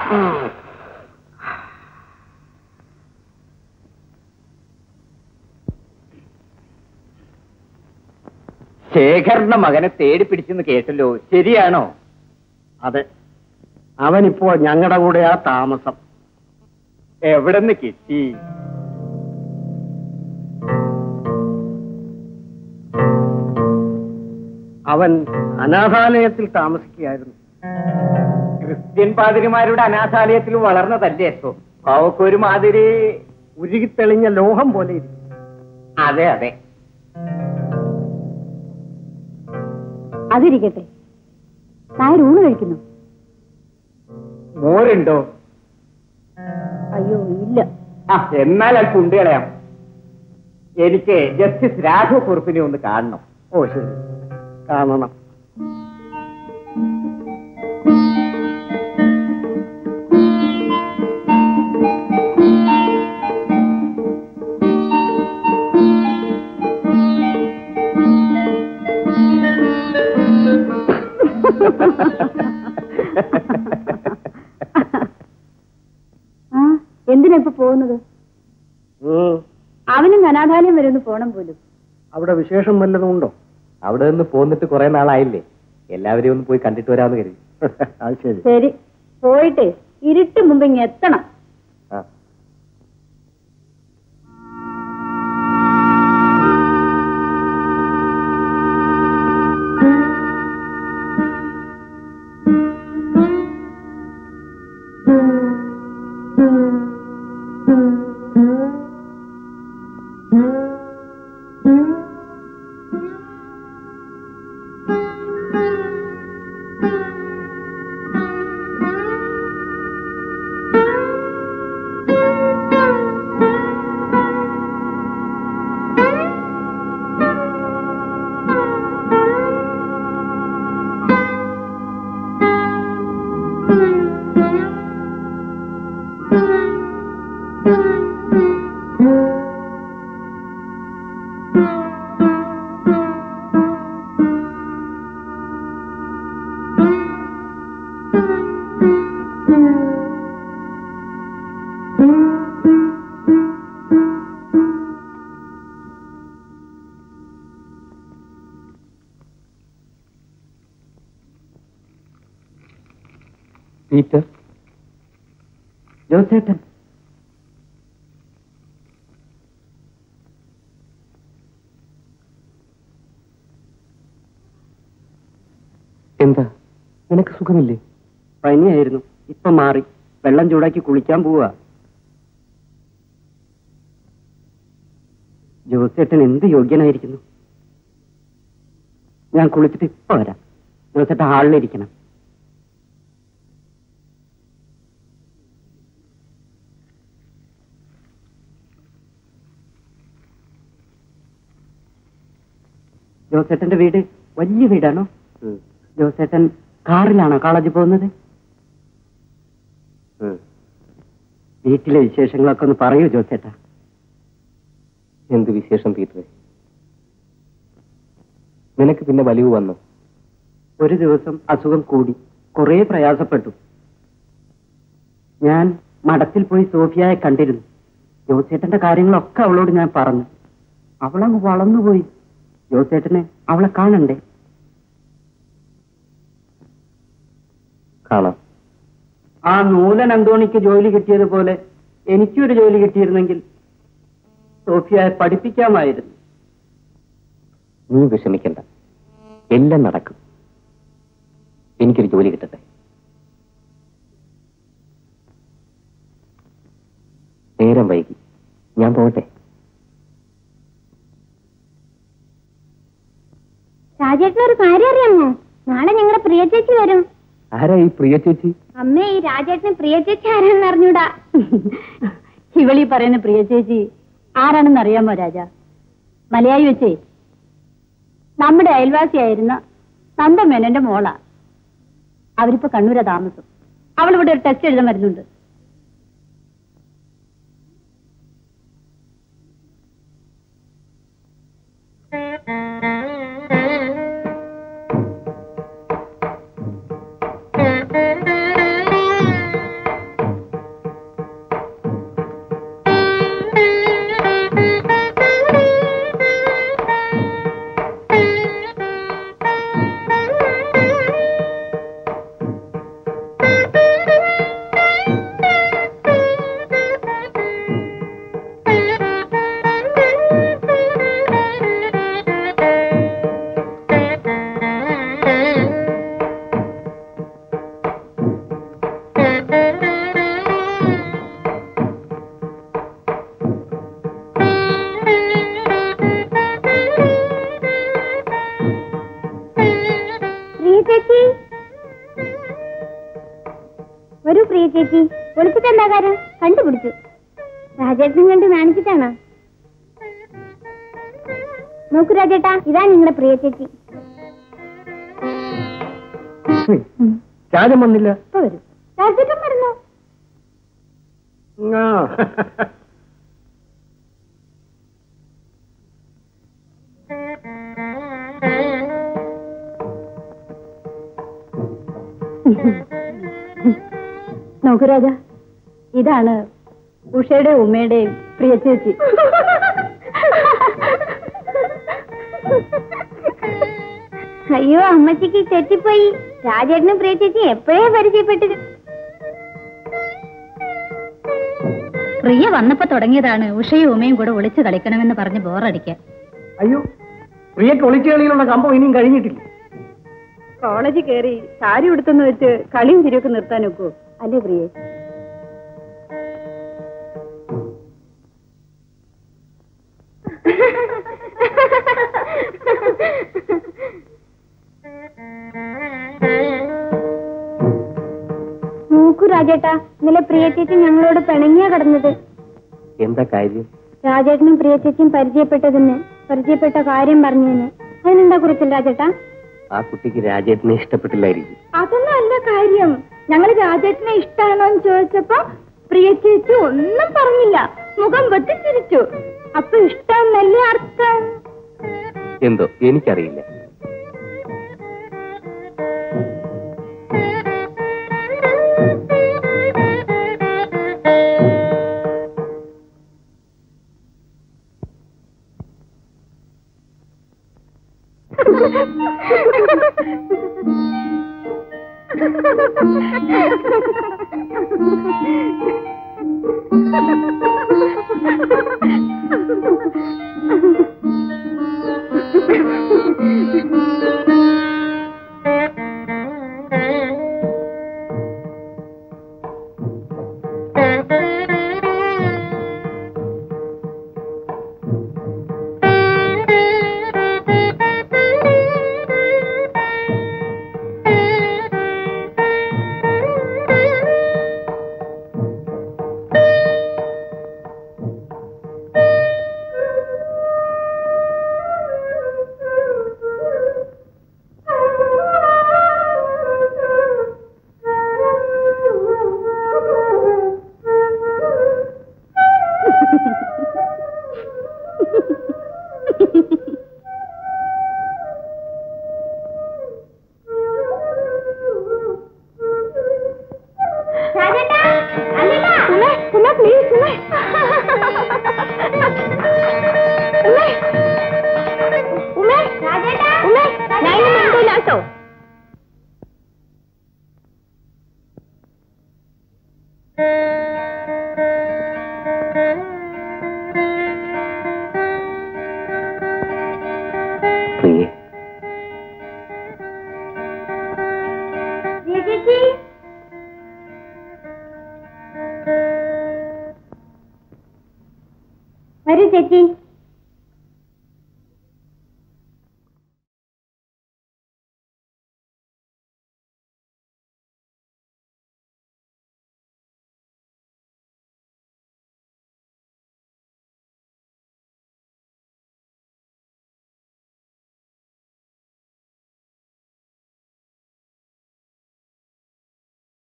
ശേഖരന്റെ മകനെ തേടി പിടിച്ചെന്ന് കേട്ടല്ലോ ശരിയാണോ അതെ അവനിപ്പോ ഞങ്ങളുടെ കൂടെയാ താമസം എവിടെ നിന്ന് കിട്ടി അവൻ അനാഥാലയത്തിൽ താമസിക്കുകയായിരുന്നു ക്രിസ്ത്യൻ പാതിരിമാരുടെ അനാഥാലയത്തിൽ വളർന്നതല്ലേ സോ അവക്കൊരു മാതിരി ഉരുകിത്തെളിഞ്ഞ ലോഹം പോലെ ഇരിക്കും അതെ അതെ അതിരിക്കട്ടെ നായർ ഊണ് കഴിക്കുന്നു മോരുണ്ടോ അയ്യോ ഇല്ല ആ എന്നാൽ അല്പം ഉണ്ട് കളയാം എനിക്ക് ജസ്റ്റിസ് രാഘവ കുറുപ്പിനെ ഒന്ന് കാണണം ഓ ശരി കാണണം ആ എന്തിനാ ഇപ്പൊ പോകുന്നത് ഉം. അവനും അനാഥാലയം വരെ ഒന്ന് പോണം പോലും അവിടെ വിശേഷം വല്ലതും ഉണ്ടോ അവിടെ നിന്ന് പോന്നിട്ട് കുറെ നാളായില്ലേ എല്ലാവരെയും ഒന്ന് പോയി കണ്ടിട്ട് വരാമെന്ന് കരുതി അത് ശരി ശരി പോയിട്ട് ഇരുട്ട് മുമ്പ് ഇങ്ങ് എത്തണം ആ പീറ്റർ ജോസേട്ടൻ എന്താ നിനക്ക് സുഖമില്ലേ പനിയായിരുന്നു ഇപ്പൊ മാറി വെള്ളം ചൂടാക്കി കുളിക്കാൻ പോവാ ജോസേട്ടൻ എന്ത് യോഗ്യനായിരിക്കുന്നു ഞാൻ കുളിച്ചിട്ട് ഇപ്പൊ വരാം ജോസേട്ടൻ ഹാളിലിരിക്കണം ജോസേട്ടന്റെ വീട് വലിയ വീടാണോ ജോസേട്ടൻ കാറിലാണോ കോളേജിൽ പോകുന്നത് വീട്ടിലെ വിശേഷങ്ങളൊക്കെ ഒന്ന് പറയൂ ജോസേട്ടാ എന്ത് വിശേഷം പീറ്ററെ നിനക്ക് പിന്നെ വലിവ് വന്നു ഒരു ദിവസം അസുഖം കൂടി കുറേ പ്രയാസപ്പെട്ടു ഞാൻ മഠത്തിൽ പോയി സോഫിയയെ കണ്ടിരുന്നു ജോസേട്ടന്റെ കാര്യങ്ങളൊക്കെ അവളോട് ഞാൻ പറഞ്ഞു അവളങ്ങ് വളർന്നുപോയി ജോസേട്ടന് അവളെ കാണണ്ടേ കാണാം ആ നൂലൻ അന്തോണിക്ക് ജോലി കിട്ടിയതുപോലെ എനിക്കൊരു ജോലി കിട്ടിയിരുന്നെങ്കിൽ സോഫിയയെ പഠിപ്പിക്കാമായിരുന്നു നീ വിഷമിക്കണ്ട എല്ലാം നടക്കും എനിക്കൊരു ജോലി കിട്ടട്ടെ നേരം വൈകി ഞാൻ പോകട്ടെ രാജേട്ടന് ഒരു കാര്യം അറിയാമോ നാളെ ഞങ്ങളുടെ പ്രിയ ചേച്ചി വരും ആരാ ഈ പ്രിയ ചേച്ചി അമ്മേ ഈ രാജേട്ടന് പ്രിയ ചേച്ചി ആരാണെന്ന് അറിഞ്ഞൂടാ ഇവളീ പറയുന്ന പ്രിയ ചേച്ചി ആരാണെന്ന് അറിയാമോ രാജ മലയാളി വെച്ചേ നമ്മുടെ അയൽവാസിയായിരുന്ന നന്ദമേനന്റെ മോളാ അവരിപ്പോ കണ്ണൂരാ താമസം അവളിവിടെ ഒരു ടെസ്റ്റ് എഴുതാൻ വരുന്നുണ്ട് ചേച്ചി ഒരു പ്രിയ ചേച്ചി വിളിച്ചിട്ട് എന്താ കാര്യം കണ്ടുപിടിച്ചു രാജേട്ടനും കണ്ട് നാണിച്ചിട്ടാണോ നോക്കൂ രാജേട്ടാ ഇതാ നിങ്ങളുടെ പ്രിയ ചേച്ചി രാജം വന്നില്ല ഇപ്പൊ വരും രാജേട്ടൻ വരുന്നു ആ. നോക്കൂ രാജ ഇതാണ് ഉഷയുടെ ഉമ്മയുടെയും പ്രിയ ചേച്ചി അയ്യോ അമ്മച്ചിക്ക് തെറ്റിപ്പോയി രാജേട്ടനും പ്രിയ ചേച്ചി എപ്പോഴേ പരിചയപ്പെട്ടത് പ്രിയ വന്നപ്പോ തുടങ്ങിയതാണ് ഉഷയും ഉമയും കൂടെ ഒളിച്ചു കളിക്കണമെന്ന് പറഞ്ഞ് ബോറടിക്കാൻ അയ്യോ പ്രിയക്ക് ഒളിച്ചുകളിയിലുള്ള കമ്പം ഇനിയും കഴിഞ്ഞിട്ടില്ല കോളേജിൽ കയറി സാരി ഉടുത്തെന്ന് വെച്ച് കളിയും ചിരിയൊക്കെ നിർത്താൻ ഒക്കോ അല്ലേ പ്രിയേ നോക്കൂ രാജേട്ടാ ഇന്നലെ പ്രിയ ചേച്ചി ഞങ്ങളോട് പിണങ്ങിയാ കിടന്നത് എന്താ കാര്യം രാജേട്ടനും പ്രിയ ചേച്ചിയും പരിചയപ്പെട്ടതിന് പരിചയപ്പെട്ട കാര്യം പറഞ്ഞതിന് അതിനെന്താ കുറിച്ചില്ല രാജേട്ടാ ആ കുട്ടിക്ക് രാജേട്ടനെ ഇഷ്ടപ്പെട്ടില്ലായിരിക്കും അതൊന്നും അല്ല കാര്യം ഞങ്ങൾ രാജേട്ടനെ ഇഷ്ടാണോ എന്ന് ചോദിച്ചപ്പോ പ്രിയ ചേച്ചി ഒന്നും പറഞ്ഞില്ല മുഖം വെട്ടിച്ചിരിച്ചു അപ്പൊ ഇഷ്ടമെന്നല്ലേ അർത്ഥം എന്തോ എനിക്കറിയില്ല കേട്ടോ പ്രിയേ ചേച്ചി വരൂ ചേച്ചി